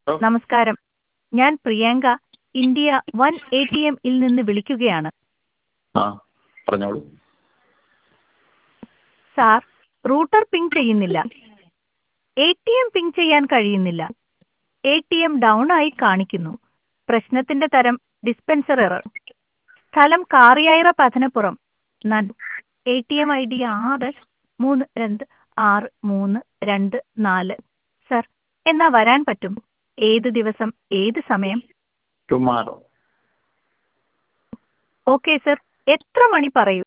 നമസ്കാരം ഞാൻ Priyanka India one A T എമ്മിൽ നിന്ന് വിളിക്കുകയാണ് ആ പറഞ്ഞോളൂ സാർ റൂട്ടർ പിങ് ചെയ്യുന്നില്ല എ ടി എം പിങ് ചെയ്യാൻ കഴിയുന്നില്ല എ ടി എം ഡൗൺ ആയി കാണിക്കുന്നു പ്രശ്നത്തിന്റെ തരം ഡിസ്പെൻസർ എറർ സ്ഥലം കാറിയായിറ പതനപ്പുറം നൻ A T M I D ആറ് മൂന്ന് രണ്ട് ആറ് മൂന്ന് രണ്ട് നാല് സർ എന്നാ വരാൻ പറ്റും ഏത് ദിവസം ഏത് സമയം ടുമാറോ ഓക്കെ സർ എത്ര മണി പറയൂ